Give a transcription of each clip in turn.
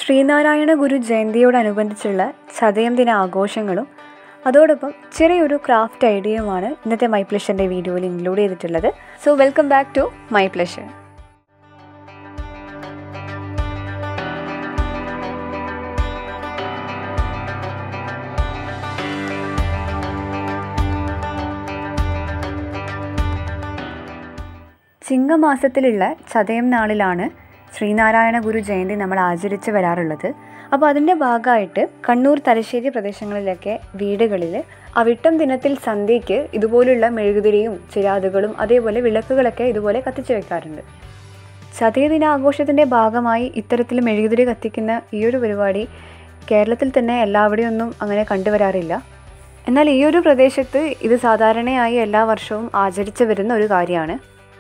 ശ്രീനാരായണ ഗുരു ജയന്തിയോടനുബന്ധിച്ചുള്ള ചതയം ദിന ആഘോഷങ്ങളും അതോടൊപ്പം ചെറിയൊരു ക്രാഫ്റ്റ് ഐഡിയയുമാണ് ഇന്നത്തെ മൈ പ്ലഷറിൻ്റെ വീഡിയോയിൽ ഇൻക്ലൂഡ് ചെയ്തിട്ടുള്ളത് so welcome back to my pleasure ചിങ്ങമാസത്തിലുള്ള ചതയം നാളിലാണ് ശ്രീനാരായണ ഗുരു ജയന്തി നമ്മൾ ആചരിച്ച് വരാറുള്ളത് അപ്പോൾ അതിൻ്റെ ഭാഗമായിട്ട് കണ്ണൂർ തലശ്ശേരി പ്രദേശങ്ങളിലൊക്കെ വീടുകളിൽ അവിട്ടം ദിനത്തിൽ സന്ധ്യയ്ക്ക് ഇതുപോലുള്ള മെഴുകുതിരിയും ചിരാതുകളും അതേപോലെ വിളക്കുകളൊക്കെ ഇതുപോലെ കത്തിച്ചു വെക്കാറുണ്ട് ചതയ ദിനാഘോഷത്തിൻ്റെ ഭാഗമായി ഇത്തരത്തിൽ മെഴുകുതിരി കത്തിക്കുന്ന ഈ ഒരു പരിപാടി കേരളത്തിൽ തന്നെ എല്ലാവിടെയും ഒന്നും അങ്ങനെ കണ്ടുവരാറില്ല എന്നാൽ ഈ ഒരു പ്രദേശത്ത് ഇത് സാധാരണയായി എല്ലാ വർഷവും ആചരിച്ചു വരുന്ന ഒരു കാര്യമാണ്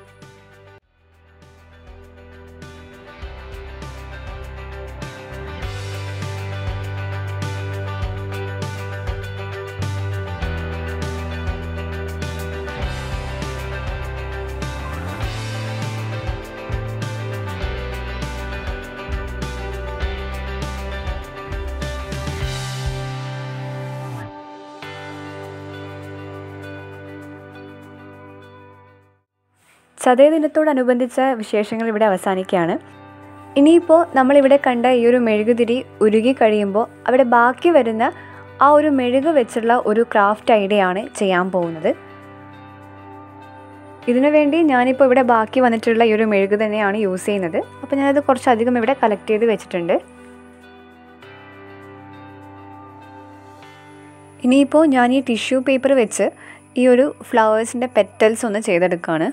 ചതയ ദിനത്തോടനുബന്ധിച്ച വിശേഷങ്ങൾ ഇവിടെ അവസാനിക്കുകയാണ് ഇനിയിപ്പോൾ നമ്മളിവിടെ കണ്ട ഈ ഒരു മെഴുകുതിരി ഉരുകി കഴിയുമ്പോൾ അവിടെ ബാക്കി വരുന്ന ആ ഒരു മെഴുക് വെച്ചുള്ള ഒരു ക്രാഫ്റ്റ് ഐഡിയ ആണ് ചെയ്യാൻ പോകുന്നത് ഇതിനു വേണ്ടി ഞാനിപ്പോൾ ഇവിടെ ബാക്കി വന്നിട്ടുള്ള ഈ ഒരു മെഴുക് തന്നെയാണ് യൂസ് ചെയ്യുന്നത് അപ്പോൾ ഞാനത് കുറച്ചധികം ഇവിടെ കളക്ട് ചെയ്ത് വെച്ചിട്ടുണ്ട് ഇനിയിപ്പോൾ ഞാൻ ഈ ടിഷ്യൂ പേപ്പർ വെച്ച് ഈ ഒരു ഫ്ലവേഴ്സിൻ്റെ പെറ്റൽസ് ഒന്ന് ചെയ്തെടുക്കുകയാണ്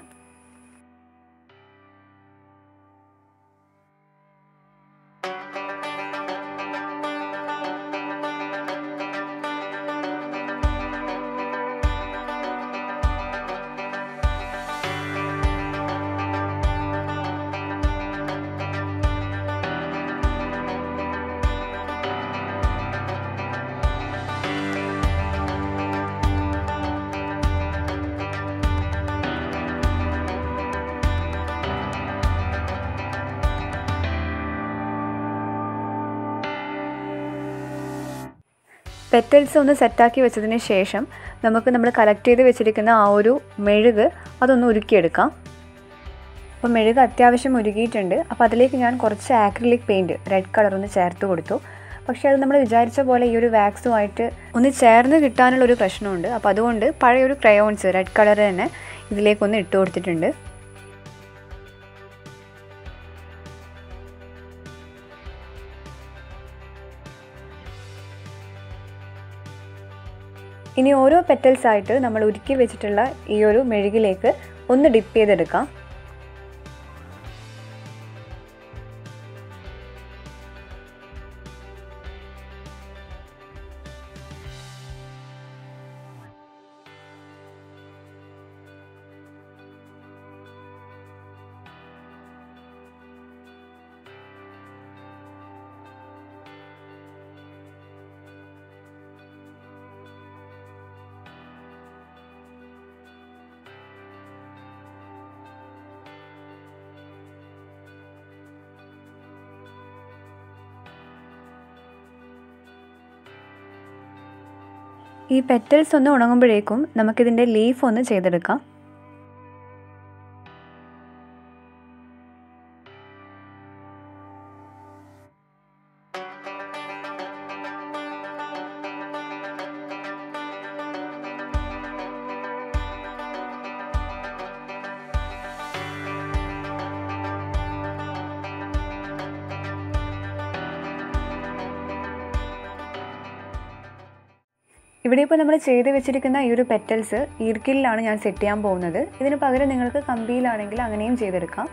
പെറ്റൽസ് ഒന്ന് സെറ്റാക്കി വെച്ചതിന് ശേഷം നമുക്ക് നമ്മൾ കളക്ട് ചെയ്ത് വെച്ചിരിക്കുന്ന ആ ഒരു മെഴുക് അതൊന്ന് ഉരുക്കിയെടുക്കാം അപ്പോൾ മെഴുക് അത്യാവശ്യം ഉരുകിയിട്ടുണ്ട് അപ്പോൾ അതിലേക്ക് ഞാൻ കുറച്ച് ആക്രിലിക് പെയിൻറ്റ് റെഡ് കളർ ഒന്ന് ചേർത്ത് കൊടുത്തു പക്ഷേ അത് നമ്മൾ വിചാരിച്ച പോലെ ഈ ഒരു വാക്സുമായിട്ട് ഒന്ന് ചേർന്ന് കിട്ടാനുള്ള ഒരു പ്രശ്നമുണ്ട് അപ്പോൾ അതുകൊണ്ട് പഴയൊരു ക്രയോൺസ് റെഡ് കളർ തന്നെ ഇതിലേക്കൊന്ന് ഇട്ട് കൊടുത്തിട്ടുണ്ട് ഇനി ഓരോ പെറ്റൽസ് ആയിട്ട് നമ്മൾ ഉരുക്കി വെച്ചിട്ടുള്ള ഈ ഒരു മെഴുകിലേക്ക് ഒന്ന് ഡിപ്പ് ചെയ്തെടുക്കാം ഈ പെറ്റൽസ് ഒന്ന് ഉണങ്ങുമ്പോഴേക്കും നമുക്കിതിൻ്റെ ലീഫ് ഒന്ന് ചെയ്തെടുക്കാം ഇവിടെ ഇപ്പോൾ നമ്മൾ ചെയ്ത് വെച്ചിരിക്കുന്ന ഈ ഒരു പെറ്റൽസ് ഈർക്കിലാണ് ഞാൻ സെറ്റ് ചെയ്യാൻ പോകുന്നത് ഇതിന് പകരം നിങ്ങൾക്ക് കമ്പിയിലാണെങ്കിൽ അങ്ങനെയും ചെയ്തെടുക്കാം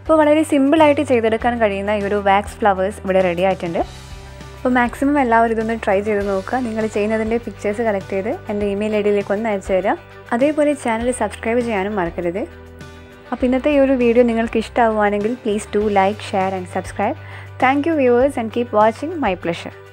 അപ്പോൾ വളരെ സിമ്പിളായിട്ട് ചെയ്തെടുക്കാൻ കഴിയുന്ന ഈ ഒരു വാക്സ് ഫ്ലവേഴ്സ് ഇവിടെ റെഡി ആയിട്ടുണ്ട് അപ്പോൾ മാക്സിമം എല്ലാവരും ഇതൊന്ന് ട്രൈ ചെയ്ത് നോക്കുക നിങ്ങൾ ചെയ്യുന്നതിൻ്റെ പിക്ചേഴ്സ് കളക്ട് ചെയ്ത് എൻ്റെ ഇമെയിൽ ഐ ഡിയിലേക്ക് ഒന്ന് അയച്ചു തരാം അതേപോലെ ചാനൽ സബ്സ്ക്രൈബ് ചെയ്യാനും മറക്കരുത് അപ്പോൾ ഇന്നത്തെ ഈ ഒരു വീഡിയോ നിങ്ങൾക്ക് ഇഷ്ടമാവുകയാണെങ്കിൽ please do like share and subscribe thank you viewers and keep watching my pleasure